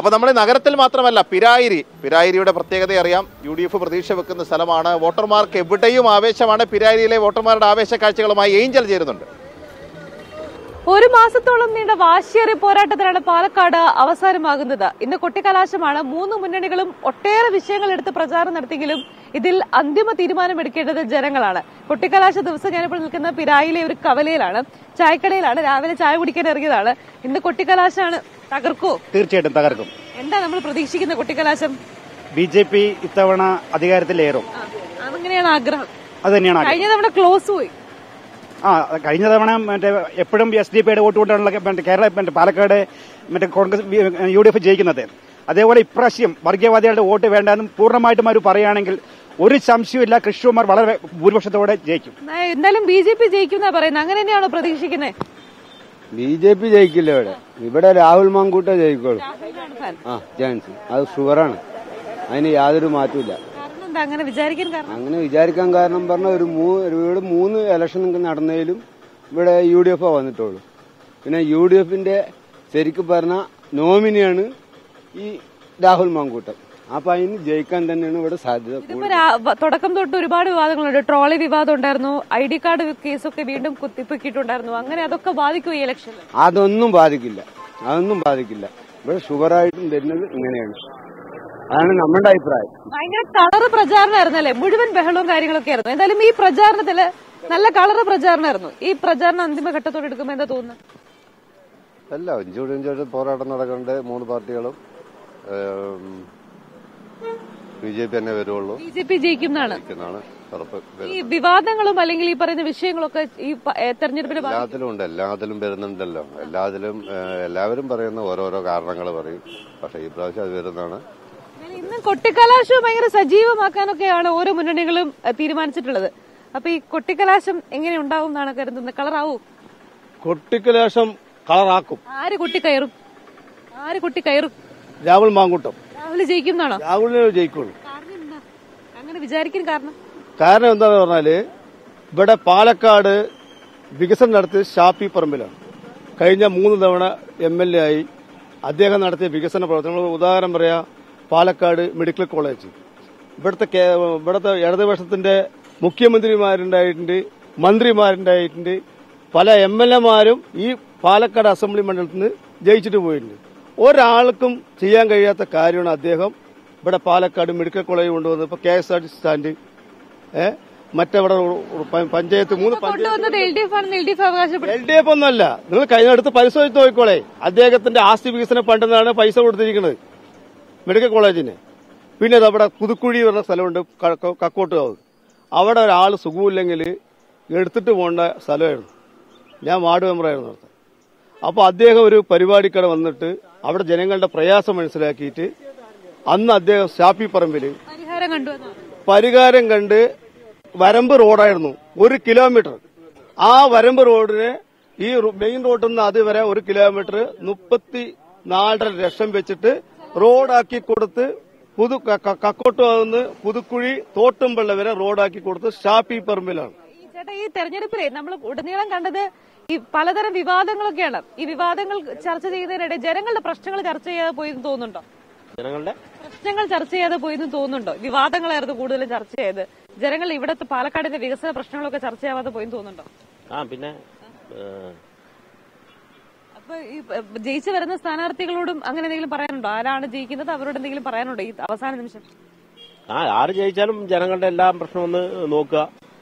അപ്പോൾ നമ്മൾ നഗരത്തിൽ മാത്രമല്ല പിരായിരി പിരായിരിയുടെ പ്രത്യേകത അറിയാം യു ഡി എഫ് പ്രതീക്ഷ വെക്കുന്ന സ്ഥലമാണ് വോട്ടർമാർക്ക് എവിടെയും ആവേശമാണ് പിരായിരിയിലെ വോട്ടർമാരുടെ ആവേശ കാഴ്ചകളുമായി ഏഞ്ചൽ ചേരുന്നുണ്ട് ഒരു മാസത്തോളം നീണ്ട വാശിയേറിയ പോരാട്ടത്തിലാണ് പാലക്കാട് അവസാനമാകുന്നത് ഇന്ന് കൊട്ടിക്കലാശമാണ് മൂന്ന് മുന്നണികളും ഒട്ടേറെ വിഷയങ്ങൾ എടുത്ത് പ്രചാരണം നടത്തിയെങ്കിലും ഇതിൽ അന്തിമ തീരുമാനം എടുക്കേണ്ടത് ജനങ്ങളാണ് കൊട്ടിക്കലാശ ദിവസം ഞാനിപ്പോൾ നിൽക്കുന്ന പിരായിലെ ഒരു കവലയിലാണ് ചായക്കടയിലാണ് രാവിലെ ചായ കുടിക്കാൻ ഇറങ്ങിയതാണ് ഇന്ന് കൊട്ടിക്കലാശാണ് തകർക്കോ തീർച്ചയായിട്ടും തകർക്കും എന്താ നമ്മൾ പ്രതീക്ഷിക്കുന്ന കൊട്ടിക്കലാശം ബി ജെ പി ഇത്തവണ അധികാരത്തിലേറും ആ, അതങ്ങനെയാണ് ആഗ്രഹം അത് തന്നെയാണ് ആഗ്രഹം. കഴിഞ്ഞ തവണ ക്ലോസ് പോയി ആ കഴിഞ്ഞ തവണ മറ്റേ എപ്പോഴും എസ് ഡി പിയുടെ വോട്ട് കൊണ്ടാണല്ലോ മറ്റേ കേരള മറ്റേ പാലക്കാട് മറ്റേ കോൺഗ്രസ് യു ഡി എഫ് ജയിക്കുന്നത് അതേപോലെ ഇപ്രാവശ്യം വർഗീയവാദികളുടെ വോട്ട് വേണ്ടെന്നും പൂർണ്ണമായിട്ടും അവർ പറയുകയാണെങ്കിൽ ഒരു സംശയമില്ല കൃഷ്ണകുമാർ വളരെ ഭൂരിപക്ഷത്തോടെ ജയിക്കും എന്നാ, എന്തായാലും ബി ജെ പി ജയിക്കുന്ന പറയുന്നത് അങ്ങനെ തന്നെയാണോ പ്രതീക്ഷിക്കുന്നത് ബി ജെ പി ജയിക്കില്ല ഇവിടെ ഇവിടെ രാഹുൽ മാങ്കൂട്ട ജയിക്കുള്ളൂ ആ ചാൻസ് അത് ഷുവറാണ് അതിന് യാതൊരു മാറ്റമില്ല കാരണം എന്താ അങ്ങനെ വിചാരിക്കാൻ കാരണം അങ്ങനെ വിചാരിക്കാൻ കാരണം പറഞ്ഞ ഒരു മൂ ഇവിടെ മൂന്ന് ഇലക്ഷൻ നടന്നതിലും ഇവിടെ യു ഡി എഫ് വന്നിട്ടുള്ളൂ പിന്നെ യു ഡി എഫിന്റെ ശരിക്കും പറഞ്ഞ നോമിനിയാണ് ഈ രാഹുൽ മാങ്കൂട്ടം അപ്പൊ അതിന് ജയിക്കാൻ തന്നെയാണ് ഇവിടെ സാധ്യത ഇതിപ്പോ കൂടുതൽ രാ- വ- തുടക്കം തൊട്ട് ഒരുപാട് വിവാദങ്ങളുണ്ട് ട്രോളി വിവാദം ഉണ്ടായിരുന്നു ഐ ഡി കാർഡ് കേസൊക്കെ വീണ്ടും കുത്തിപ്പൊക്കിയിട്ടുണ്ടായിരുന്നു അങ്ങനെ അതൊക്കെ ബാധിക്കും ഈ ഇലക്ഷനിൽ അതൊന്നും ബാധിക്കില്ല അതൊന്നും ബാധിക്കില്ല ഇവിടെ ഷുഗറായിട്ടും വരുന്നത് ഇങ്ങനെയാണ് അതാണ് നമ്മുടെ അഭിപ്രായം ഭയങ്കര കളറ് പ്രചാരണമായിരുന്നല്ലേ മുഴുവൻ ബഹളവും കാര്യങ്ങളൊക്കെ ആയിരുന്നു എന്തായാലും ഈ പ്രചാരണത്തില് നല്ല കളറ് പ്രചാരണമായിരുന്നു ഈ പ്രചാരണം അന്തിമ ഘട്ടത്തോടെ എടുക്കുമ്പോ എന്താ തോന്നുന്നത് അല്ല ഇഞ്ചോട് ഇഞ്ചോട് പോരാട്ടം നടക്കേണ്ട മൂന്ന് പാർട്ടികളും ബി ജെ പി തന്നെ വരുള്ളൂ ബി ജെ പി ജയിക്കും എന്നാണ് എന്നാണ് ഉറപ്പ് ഈ വിവാദങ്ങളും അല്ലെങ്കിൽ ഈ പറയുന്ന വിഷയങ്ങളൊക്കെ ഈ പ- ഏ, തെരഞ്ഞെടുപ്പിന് ബാധിക്കും. എല്ലാത്തിലും ഉണ്ട് എല്ലാത്തിലും വരുന്നുണ്ടല്ലോ എല്ലാത്തിലും ഏഹ്, എല്ലാവരും പറയുന്ന ഓരോരോ കാരണങ്ങൾ പറയും പക്ഷെ ഈ പ്രാവശ്യം അത് വരുന്നതാണ് എന്നാലും ഇന്ന് കൊട്ടിക്കലാശം ഭയങ്കര സജീവമാക്കാനൊക്കെയാണ് ഓരോ മുന്നണികളും ഏ, തീരുമാനിച്ചിട്ടുള്ളത് അപ്പൊ ഈ കൊട്ടിക്കലാശം എങ്ങനെ ഉണ്ടാവും എന്നാണ് കരുതുന്നത് കളറാവൂ കൊട്ടിക്കലാശം കളറാക്കും ആര് കുട്ടി കയറും ആര് കുട്ടി കയറും രാഹുൽ മാങ്കൂട്ടം രാഹുൽ ജയിക്കും എന്നാണോ രാഹുലിനെ ജയിക്കുള്ളൂ കാരണം എന്താ അങ്ങനെ വിചാരിക്കാൻ കാരണം കാരണം എന്താന്ന് പറഞ്ഞാല് ഇവിടെ പാലക്കാട് വികസനം നടത്തിയത് ഷാപ്പി പറമ്പിലാണ് കഴിഞ്ഞ മൂന്ന് തവണ എം എൽ എ ആയി അദ്ദേഹം നടത്തിയ വികസന പ്രവർത്തനങ്ങൾ ഉദാഹരണം പറയാ പാലക്കാട് മെഡിക്കൽ കോളേജ് ഇവിടുത്തെ കേ- ഇവിടുത്തെ ഇടതുപക്ഷത്തിന്റെ മുഖ്യമന്ത്രിമാരുണ്ടായിട്ടുണ്ട് മന്ത്രിമാരുണ്ടായിട്ടുണ്ട് പല എം എൽ എമാരും ഈ പാലക്കാട് അസംബ്ലി മണ്ഡലത്തിൽ നിന്ന് ജയിച്ചിട്ട് പോയിട്ടുണ്ട് ഒരാൾക്കും ചെയ്യാൻ കഴിയാത്ത കാര്യമാണ് അദ്ദേഹം ഇവിടെ പാലക്കാട് മെഡിക്കൽ കോളേജ് കൊണ്ടുവന്നത് ഇപ്പൊ K S R T stand ഏഹ് മറ്റവിടെ പ- പഞ്ചായത്ത് മൂന്ന് പഞ്ചായത്ത് കൊണ്ടുവന്നത് എൽ ഡി എഫ് ആണെന്ന് എൽ ഡി എഫ് അവകാശപ്പെടും എൽ ഡി എഫ് ഒന്നല്ല നിങ്ങൾ കഴിഞ്ഞ അടുത്ത് പരിശോധിച്ച് നോക്കിക്കോളെ അദ്ദേഹത്തിന്റെ ആസ്തി വികസന ഫണ്ടിൽ നിന്നാണ് പൈസ കൊടുത്തിരിക്കുന്നത് മെഡിക്കൽ കോളേജിന് പിന്നെ ഇത് അവിടെ പുതുക്കുഴി പറഞ്ഞ സ്ഥലമുണ്ട് ക- ക- കക്കോട്ടുകാവ് അവിടെ ഒരാൾ സുഖമില്ലെങ്കിൽ എടുത്തിട്ട് പോകേണ്ട സ്ഥലമായിരുന്നു ഞാൻ വാർഡ് മെമ്പറായിരുന്നു നടത്താൻ അപ്പോൾ അദ്ദേഹം ഒരു പരിപാടിക്കടെ വന്നിട്ട് അവിടെ ജനങ്ങളുടെ പ്രയാസം മനസ്സിലാക്കിയിട്ട് അന്ന് അദ്ദേഹം ഷാപ്പി പറമ്പിൽ പരിഹാരം കണ്ടുവന്നോ പരിഹാരം കണ്ട് വരമ്പ് റോഡായിരുന്നു ഒരു കിലോമീറ്റർ ആ വരമ്പ് റോഡിന് ഈ റോ- മെയിൻ റോഡിൽ നിന്ന് അതുവരെ ഒരു കിലോമീറ്റർ മുപ്പത്തി നാലര ലക്ഷം വെച്ചിട്ട് റോഡാക്കി കൊടുത്ത് പുതു ക- ക- കക്കോട്ടുനിന്ന് പുതുക്കുഴി തോട്ടുംപള്ള വരെ റോഡാക്കി കൊടുത്ത് ഷാപ്പി പറമ്പിലാണ് ഈ ചേട്ടാ ഈ തെരഞ്ഞെടുപ്പിലെ നമ്മൾ ഉടനീളം കണ്ടത് ഈ പലതരം വിവാദങ്ങളൊക്കെയാണ് ഈ വിവാദങ്ങൾ ചർച്ച ചെയ്യുന്നതിനിടെ ജനങ്ങളുടെ പ്രശ്നങ്ങൾ ചർച്ച ചെയ്യാതെ പോയെന്ന് തോന്നുന്നുണ്ടോ ജനങ്ങളുടെ പ്രശ്നങ്ങൾ ചർച്ച ചെയ്യാതെ പോയെന്ന് തോന്നുന്നുണ്ടോ വിവാദങ്ങളായിരുന്നു കൂടുതലും ചർച്ച ചെയ്ത് ജനങ്ങൾ ഇവിടുത്തെ പാലക്കാടിന്റെ വികസന പ്രശ്നങ്ങളൊക്കെ ചർച്ച ചെയ്യാതെ പോയെന്ന് തോന്നുന്നുണ്ടോ ആ പിന്നെ ഏഹ്, അപ്പൊ ഈ ഏ, ജയിച്ചു വരുന്ന സ്ഥാനാർത്ഥികളോടും അങ്ങനെ എന്തെങ്കിലും പറയാനുണ്ടോ ആരാണ് ജയിക്കുന്നത് അവരോട് എന്തെങ്കിലും പറയാനുണ്ടോ ഈ അവസാന നിമിഷം ആ ആര് ജയിച്ചാലും ജനങ്ങളുടെ എല്ലാ പ്രശ്നം ഒന്ന് നോക്കുക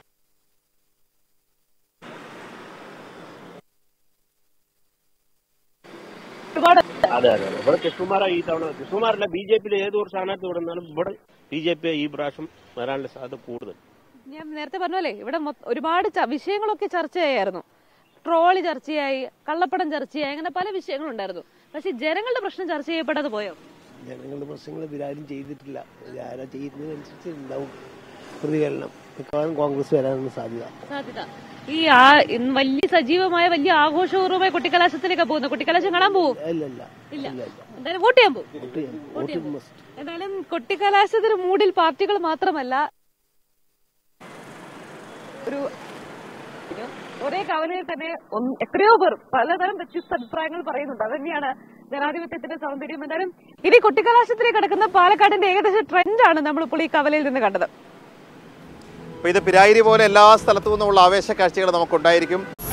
ഒരുപാട് അതെ അതെ അതെ. ഇവിടെ കൃഷ്ണകുമാര ഈ തവണ കൃഷ്ണകുമാരല്ല ബി ജെ പിയിൽ ഏതൊരു സ്ഥാനാർത്ഥി വിടുന്നാലും ഇവിടെ ബി ജെ പി ഈ പ്രാവശ്യം വരാനുള്ള സാധ്യത കൂടുതൽ ഞാൻ നേരത്തെ പറഞ്ഞല്ലേ ഇവിടെ മൊത്ത- ഒരുപാട് ച- വിഷയങ്ങളൊക്കെ ചർച്ചയായിരുന്നു ട്രോളി ചർച്ചയായി കള്ളപ്പടം ചർച്ചയായി അങ്ങനെ പല വിഷയങ്ങളുണ്ടായിരുന്നു പക്ഷെ ജനങ്ങളുടെ പ്രശ്നം ചർച്ച ചെയ്യപ്പെടാതെ പോയോ ജനങ്ങളുടെ പ്രശ്നങ്ങൾ ഇവരാരും ചെയ്തിട്ടില്ല ആരാ ചെയ്യുന്നതിനനുസരിച്ച് ഉണ്ടാവും പ്രതികരണം മിക്കവാറും കോൺഗ്രസ് വരാനാണ് സാധ്യത സാധ്യത ഈ ആ ഇന്ന് വലിയ സജീവമായ വലിയ ആഘോഷപൂർവ്വമായ കുട്ടിക്കലാശത്തിലേക്ക് പോകുന്നു കുട്ടിക്കലാശം കാണാൻ പോകും ഇല്ല ഇല്ല ഇല്ല എന്തായാലും വോട്ട് ചെയ്യാൻ പോകും വോട്ട് ചെയ്യാൻ വോട്ട് ചെയ്യാൻ must. എന്തായാലും കൊട്ടിക്കലാശത്തിന് മൂടിൽ പാർട്ടികൾ മാത്രമല്ല ഒരു ഒരേ കവലയിൽ തന്നെ ഒന്ന് എത്രയോ പേർ പലതരം വ്യത്യസ്ത അഭിപ്രായങ്ങൾ പറയുന്നുണ്ട് അത് തന്നെയാണ് ജനാധിപത്യത്തിന്റെ സൗന്ദര്യം എന്തായാലും ഇനി കൊട്ടിക്കലാശത്തിലേക്ക് കിടക്കുന്ന പാലക്കാടിന്റെ ഏകദേശം ട്രെൻഡാണ് നമ്മളിപ്പോൾ ഈ കവലയിൽ നിന്ന് കണ്ടത് അപ്പോൾ ഇത് പിരായിരി പോലെ എല്ലാ സ്ഥലത്തു നിന്നുമുള്ള ആവേശ കാഴ്ചകൾ നമുക്കുണ്ടായിരിക്കും